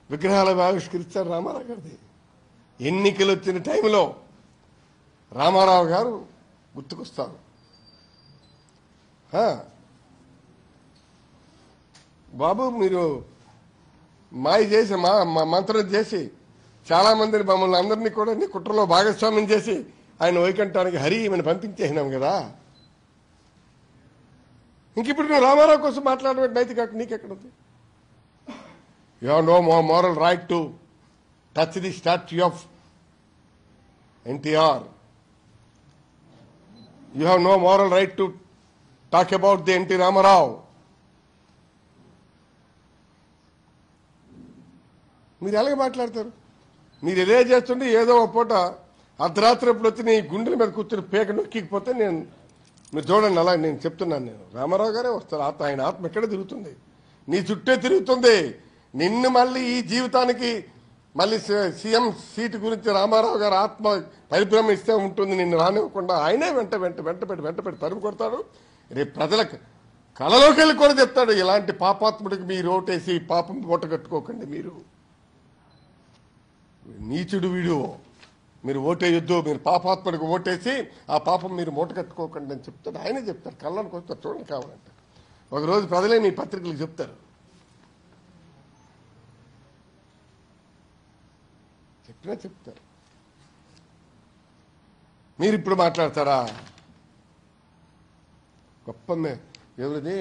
విగ్రహాలు ఆవిష్కరిస్తారు రామారావు గారిది ఎన్నికలు వచ్చిన టైంలో రామారావు గారు గుర్తుకొస్తారు ఆ. బాబు మీరు మాయ చేసి మా మా మంత్రం చేసి చాలా మందిని మమ్మల్ని అందరినీ కూడా నీ కుట్రలో భాగస్వామ్యం చేసి ఆయన వైకంఠానికి హరి ఈమెను పంపించేసినాం కదా ఇంక ఇప్పుడు నువ్వు రామారావు కోసం మాట్లాడబెట్టి నైతిక హక్కు నీకెక్కడుంది you have no mo moral right to touch the statue of NTR you have no moral right to talk about the NT Rama Rao మీరు ఎలాగ మాట్లాడతారు మీరు ఇదే చేస్తుంటే ఏదో ఒక పూట అర్ధరాత్రి ఎప్పుడు వచ్చి నీ గుండెల మీద కూర్చొని పేక నొక్కిపోతే నేను మీరు చూడండి అలా నేను చెప్తున్నాను నేను రామారావు గారే వస్తారు ఆత్మ ఆయన ఆత్మ ఎక్కడ తిరుగుతుంది నీ చుట్టే తిరుగుతుంది నిన్ను మళ్ళీ ఈ జీవితానికి మళ్ళీ సీ- సీఎం సీటు గురించి రామారావు గారు ఆత్మ పరిభ్రమిస్తే ఉంటుంది నిన్ను రానివ్వకుండా ఆయనే వెంట వెంట వెంట పెట్టి వెంట పెట్టి తరుము కొడతాడు రేపు ప్రజలకు కలలోకి వెళ్ళి కూడా చెప్తాడు ఇలాంటి పాపాత్ముడికి మీరు ఓటేసి పాపం మూట కట్టుకోకండి మీరు నీచుడు వీడు మీరు ఓటేయొద్దు మీరు పాపాత్మడికి ఓటేసి ఆ పాపం మీరు మూట కట్టుకోకండి అని చెప్తాడు ఆయనే చెప్తారు కళ్ళనికి వస్తారు చూడండి కావాలంటే ఒకరోజు ప్రజలే మీ పత్రికలకు చెప్తారు చెప్పినా చెప్తారు మీరు ఇప్పుడు మాట్లాడతారా గొప్ప మే- ఎవరిది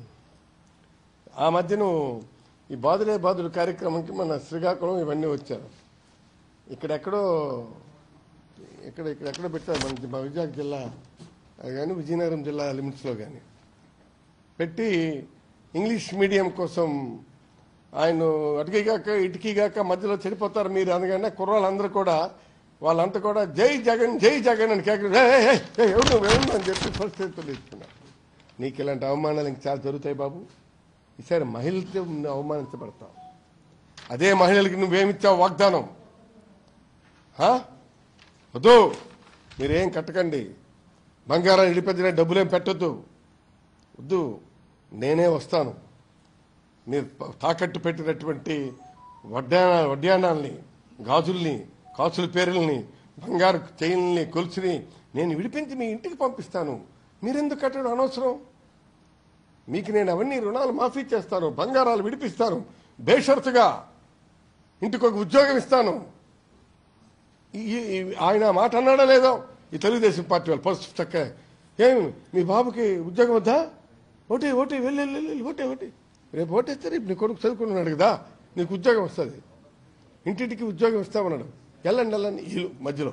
ఆ మధ్యను ఈ బాదులే బాదులు కార్యక్రమంకి మన శ్రీకాకుళం ఇవన్నీ వచ్చారు ఇక్కడెక్కడో ఇక్కడ ఇక్కడ ఎక్కడో పెట్టారు మన మా విజయనగరం జిల్లా అది కానీ విజయనగరం జిల్లా లిమిట్స్లో కానీ పెట్టి ఇంగ్లీష్ మీడియం కోసం ఆయన అటుకిగాక ఇటుకిగాక మధ్యలో చెడిపోతారు మీరు అనగానే కుర్రాళ్ళందరూ కూడా వాళ్ళంతా కూడా జై జగన్ జై జగన్ అని కేక ఎవరు నువ్వు ఎవరు అని చెప్పి పరిస్థితులు ఇస్తున్నారు నీకు ఇలాంటి అవమానాలు ఇంక చాలా జరుగుతాయి బాబు ఈసారి మహిళలతో నువ్వు అవమానించబడతావు అదే మహిళలకి నువ్వేమిచ్చావు వాగ్దానం హా? వద్దు మీరేం కట్టకండి బంగారం ఇడిపెద్దిన డబ్బులేం పెట్టొద్దు వద్దు నేనే వస్తాను మీరు ప- తాకట్టు పెట్టినటువంటి వడ్డాన వడ్డానాల్ని గాజుల్ని కాసుల పేరుల్ని బంగారు చైన్లని కొలుసుని నేను విడిపించి మీ ఇంటికి పంపిస్తాను మీరెందుకు కట్టడం అనవసరం మీకు నేను అవన్నీ రుణాలు మాఫీ చేస్తాను బంగారాలు విడిపిస్తాను బేషరతుగా ఇంటికి ఒక ఉద్యోగం ఇస్తాను ఈ- ఈ- ఈ- ఆయన ఆ మాట అన్నాడా లేదో ఈ తెలుగుదేశం పార్టీ వాళ్ళు పసుపు చక్క ఏం మీ బాబుకి ఉద్యోగం వద్దా ఓటే ఓటే వెళ్ళి వెళ్ళి వెళ్ళి ఓటే ఓటే రేపు ఓటేస్తే రేపు నీ కొడుకు చదువుకున్నాడు కదా నీకు ఉద్యోగం వస్తుంది ఇంటింటికి ఉద్యోగం ఇస్తామన్నాడు వెళ్ళండి వెళ్ళండి ఇల్లు మధ్యలో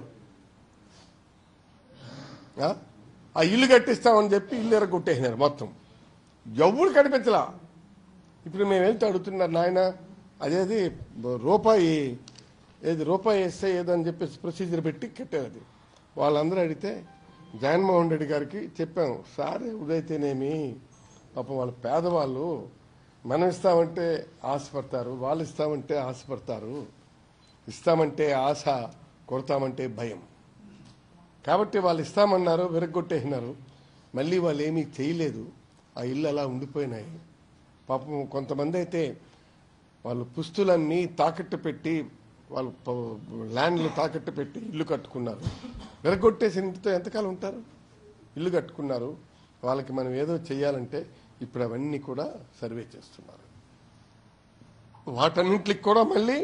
ఆ? ఆ ఇల్లు కట్టిస్తామని చెప్పి ఇల్లు ఎరగొట్టేసినారు మొత్తం ఎవరు కనిపించలా ఇప్పుడు మేము వెళ్తే అడుగుతున్నారు నాయన అదేది రూపాయి ఏది రూపాయి వేస్తే ఏదో అని చెప్పేసి ప్రొసీజర్ పెట్టి కట్టారు అది వాళ్ళందరూ అడిగితే జగన్మోహన్ రెడ్డి గారికి చెప్పాం సార్ ఉదైతేనేమి పాపం వాళ్ళ పేదవాళ్ళు మనం ఇస్తామంటే ఆశపడతారు వాళ్ళు ఇస్తామంటే ఆశపడతారు ఇస్తామంటే ఆశ కొడతామంటే భయం కాబట్టి వాళ్ళు ఇస్తామన్నారు విరగొట్టేసినారు మళ్ళీ వాళ్ళు ఏమీ చేయలేదు ఆ ఇల్లు అలా ఉండిపోయినాయి పాపం కొంతమంది అయితే వాళ్ళు పుస్తులన్నీ తాకట్టు పెట్టి వాళ్ళు ప- ల్యాండ్లు తాకట్టు పెట్టి ఇల్లు కట్టుకున్నారు విరగొట్టేసిన ఇంటితో ఎంతకాలం ఉంటారు ఇల్లు కట్టుకున్నారు వాళ్ళకి మనం ఏదో చేయాలంటే ఇప్పుడు అవన్నీ కూడా సర్వే చేస్తున్నారు వాటన్నింటికి కూడా మళ్ళీ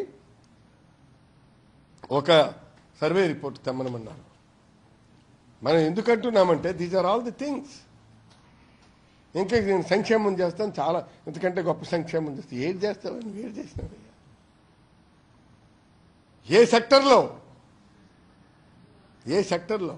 ఒక సర్వే రిపోర్ట్ తెమ్మనమన్నారు మనం ఎందుకు అంటున్నామంటే these are all the things ఇంకా నేను సంక్షేమం చేస్తాను చాలా ఎందుకంటే గొప్ప సంక్షేమం చేస్తాను ఏది చేస్తావు నువ్వు ఏది చేసినావు ఏ సెక్టర్లో ఏ సెక్టర్లో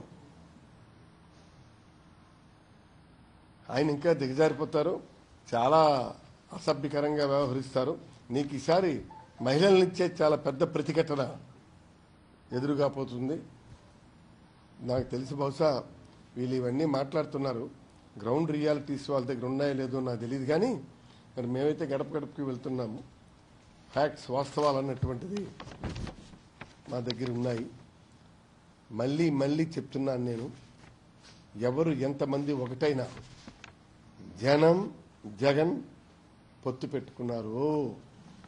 ఆయన ఇంకా దిగజారిపోతారు చాలా అసభ్యకరంగా వ్యవహరిస్తారు నీకు ఈసారి మహిళలనిచ్చే చాలా పెద్ద ప్రతిఘటన ఎదురుగా పోతుంది నాకు తెలిసి బహుశా వీళ్ళు ఇవన్నీ మాట్లాడుతున్నారు గ్రౌండ్ రియాలిటీస్ వాళ్ళ దగ్గర ఉన్నాయో లేదో నాకు తెలియదు కానీ మరి మేమైతే గడప గడపకి వెళ్తున్నాము ఫ్యాక్ట్స్ వాస్తవాలు అన్నటువంటిది మా దగ్గర ఉన్నాయి మళ్ళీ మళ్ళీ చెప్తున్నాను నేను ఎవరు ఎంతమంది ఒకటైనా జనం జగన్ పొత్తు పెట్టుకున్నారు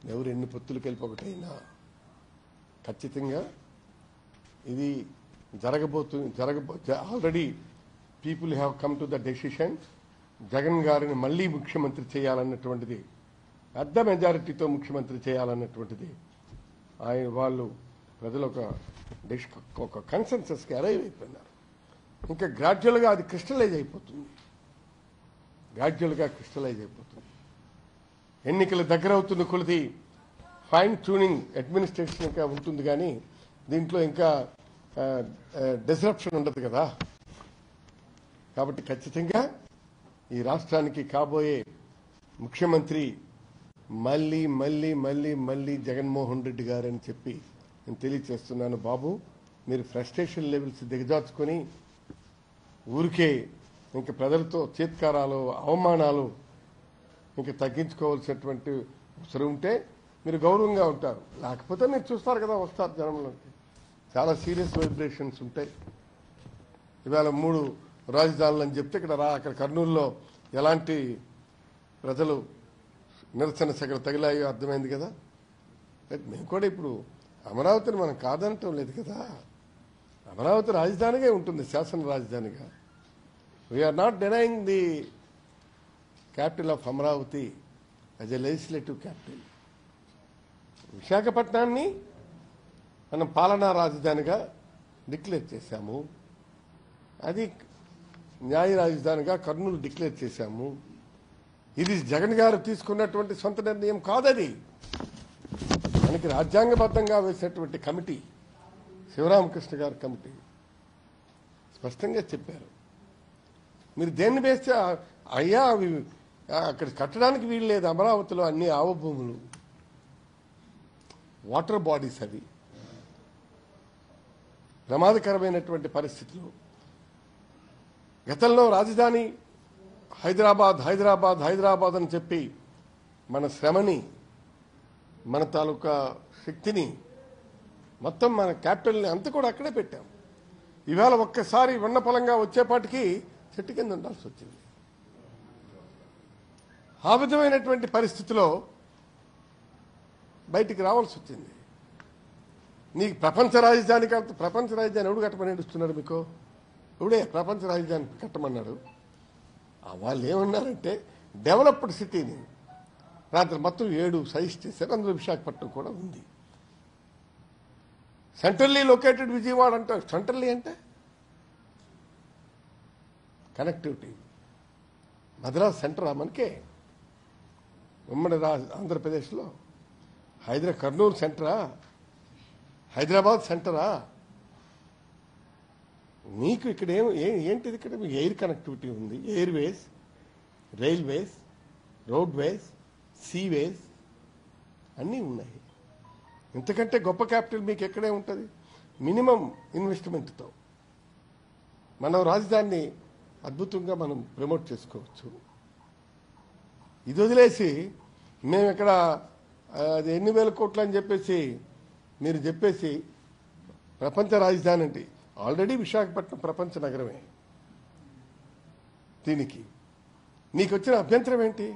ఎవరు ఎన్ని పొత్తులు కలిపి ఒకటైనా ఖచ్చితంగా ఇది జరగబోతు జరగబో already people have come to the decision Jagan గారిని మళ్ళీ ముఖ్యమంత్రి చేయాలన్నటువంటిది పెద్ద మెజారిటీతో ముఖ్యమంత్రి చేయాలన్నటువంటిది ఆయన వాళ్ళు ప్రజలు ఒక డిస్ ఒక కన్సెన్సస్కి అరైవ్ అయిపోయినారు ఇంకా గ్రాడ్యువల్గా అది క్రిస్టలైజ్ అయిపోతుంది గ్రాడ్యువల్గా క్రిస్టలైజ్ అయిపోతుంది ఎన్నికలు దగ్గర అవుతున్న కొలది ఫైన్ ట్యూనింగ్ అడ్మినిస్ట్రేషన్ ఇంకా ఉంటుంది కానీ దీంట్లో ఇంకా డిస్రప్షన్ ఉండదు కదా కాబట్టి ఖచ్చితంగా ఈ రాష్ట్రానికి కాబోయే ముఖ్యమంత్రి మళ్ళీ మళ్ళీ మళ్ళీ మళ్ళీ జగన్మోహన్ రెడ్డి గారని చెప్పి నేను తెలియచేస్తున్నాను బాబు మీరు ఫ్రస్ట్రేషన్ లెవెల్స్ దిగజార్చుకొని ఊరికే ఇంక ప్రజలతో చేత్కారాలు అవమానాలు ఇంక తగ్గించుకోవాల్సినటువంటి అవసరం ఉంటే మీరు గౌరవంగా ఉంటారు లేకపోతే మీరు చూస్తారు కదా వస్తారు జనంలోకి చాలా సీరియస్ వైబ్రేషన్స్ ఉంటాయి ఇవాళ మూడు రాజధానులు అని చెప్తే ఇక్కడ రా అక్కడ కర్నూలులో ఎలాంటి ప్రజలు నిరసన సెగలు తగిలాయో అర్థమైంది కదా రైట్, మేము కూడా ఇప్పుడు అమరావతిని మనం కాదనటం లేదు కదా అమరావతి రాజధానిగా ఉంటుంది శాసన రాజధానిగా we're not denying the capital of Amaravati as a legislative capital విశాఖపట్నాన్ని మనం పాలనా రాజధానిగా డిక్లేర్ చేశాము అది న్యాయ రాజధానిగా కర్నూలు డిక్లేర్ చేశాము ఇది జగన్ గారు తీసుకున్నటువంటి సొంత నిర్ణయం కాదది మనకి రాజ్యాంగబద్ధంగా వేసినటువంటి కమిటీ శివరామకృష్ణ గారి కమిటీ స్పష్టంగా చెప్పారు మీరు దేన్ని వేస్తే ఆ- అయ్యా అవి ఆ, అక్కడ కట్టడానికి వీలు లేదు అమరావతిలో అన్ని ఆవ భూములు వాటర్ బాడీస్ అవి ప్రమాదకరమైనటువంటి పరిస్థితులు గతంలో రాజధాని హైదరాబాద్ హైదరాబాద్ హైదరాబాద్ అని చెప్పి మన శ్రమని మన తాలూకా శక్తిని మొత్తం మన క్యాపిటల్ని అంతా కూడా అక్కడే పెట్టాం ఇవాళ ఒక్కసారి ఉన్నపలంగా వచ్చేపాటికి చెట్టు కింద ఉండాల్సి వచ్చింది ఆ విధమైనటువంటి పరిస్థితిలో బయటికి రావాల్సి వచ్చింది నీకు ప్రపంచ రాజధాని కాదు ప్రపంచ రాజధాని ఎవడు కట్టమని ఏడుస్తున్నారు మీకు ఎవడే ప్రపంచ రాజధాని కట్టమన్నాడు ఆ వాళ్ళు ఏమన్నారంటే డెవలప్డ్ సిటీని రాత్రి మొత్తం ఏడు సజెస్ట్ చేశారు అందులో విశాఖపట్నం కూడా ఉంది సెంట్రల్లీ లొకేటెడ్ విజయవాడ అంటారు సెంట్రల్లీ అంటే కనెక్టివిటీ మద్రాస్ సెంటరా మనకే ఉమ్మడి రా ఆంధ్రప్రదేశ్లో హైదరా కర్నూలు సెంటరా హైదరాబాద్ సెంటరా మీకు ఇక్కడ ఏం ఏ- ఏంటిది ఇక్కడ మీకు ఎయిర్ కనెక్టివిటీ ఉంది ఎయిర్వేస్ రైల్వేస్ రోడ్వేస్ సీవేస్ అన్నీ ఉన్నాయి ఇంతకంటే గొప్ప క్యాపిటల్ మీకు ఎక్కడే ఉంటుంది మినిమం ఇన్వెస్ట్మెంట్తో మనం రాజధానిని అద్భుతంగా మనం ప్రమోట్ చేసుకోవచ్చు ఇది వదిలేసి మేము ఇక్కడ ఆ, అది ఎన్ని వేల కోట్లు అని చెప్పేసి మీరు చెప్పేసి ప్రపంచ రాజధాని అంటే ఆల్రెడీ విశాఖపట్నం ప్రపంచ నగరమే దీనికి నీకు వచ్చిన అభ్యంతరం ఏంటి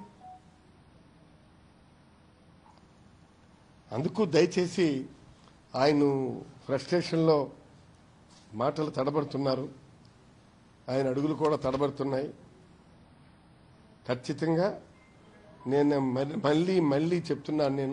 అందుకు దయచేసి ఆయన ఫ్రస్ట్రేషన్లో మాటలు తడబడుతున్నారు ఆయన అడుగులు కూడా తడబడుతున్నాయి ఖచ్చితంగా నేను మళ్ళీ- మళ్ళీ మళ్ళీ చెప్తున్నాను నేను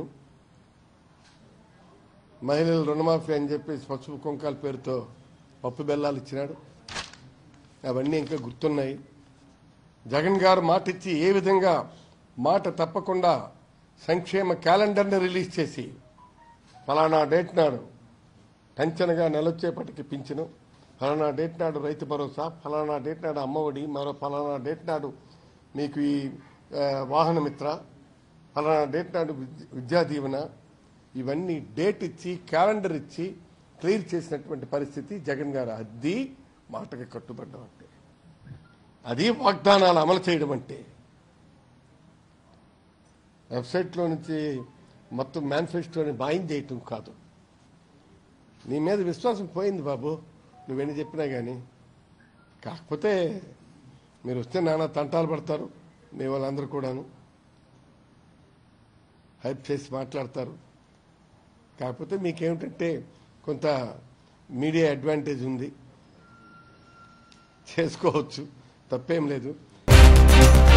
మహిళలు రుణమాఫీ అని చెప్పేసి పసుపు కుంకాల పేరుతో పప్పు బెల్లాలు ఇచ్చినాడు అవన్నీ ఇంకా గుర్తున్నాయి జగన్ గారు మాట ఇచ్చి ఏ విధంగా మాట తప్పకుండా సంక్షేమ క్యాలెండర్ని రిలీజ్ చేసి ఫలానా డేట్ నాడు టెన్షన్గా నెలొచ్చేపటికి పింఛను ఫలానా డేట్ నాడు రైతు భరోసా ఫలానా డేట్ నాడు అమ్మఒడి మరో ఫలానా డేట్ నాడు మీకు ఈ ఆ, వాహన మిత్ర ఫలానా డేట్ నాడు విద్య- విద్యా దీవెన ఇవన్నీ డేట్ ఇచ్చి క్యాలెండర్ ఇచ్చి క్లియర్ చేసినటువంటి పరిస్థితి జగన్ గారు అది మాటకి కట్టుబడ్డం అంటే అది వాగ్దానాలు అమలు చేయడం అంటే వెబ్సైట్లో నుంచి మొత్తం మేనిఫెస్టోని బాయిన్ చేయటం కాదు నీ మీద విశ్వాసం పోయింది బాబు నువ్వెన్ని చెప్పినా కానీ కాకపోతే మీరు వస్తే నానా తంటాలు పడతారు మీ వాళ్ళందరూ కూడాను హైప్ చేసి మాట్లాడతారు కాకపోతే మీకేమిటంటే కొంత మీడియా అడ్వాంటేజ్ ఉంది చేసుకోవచ్చు తప్పేం లేదు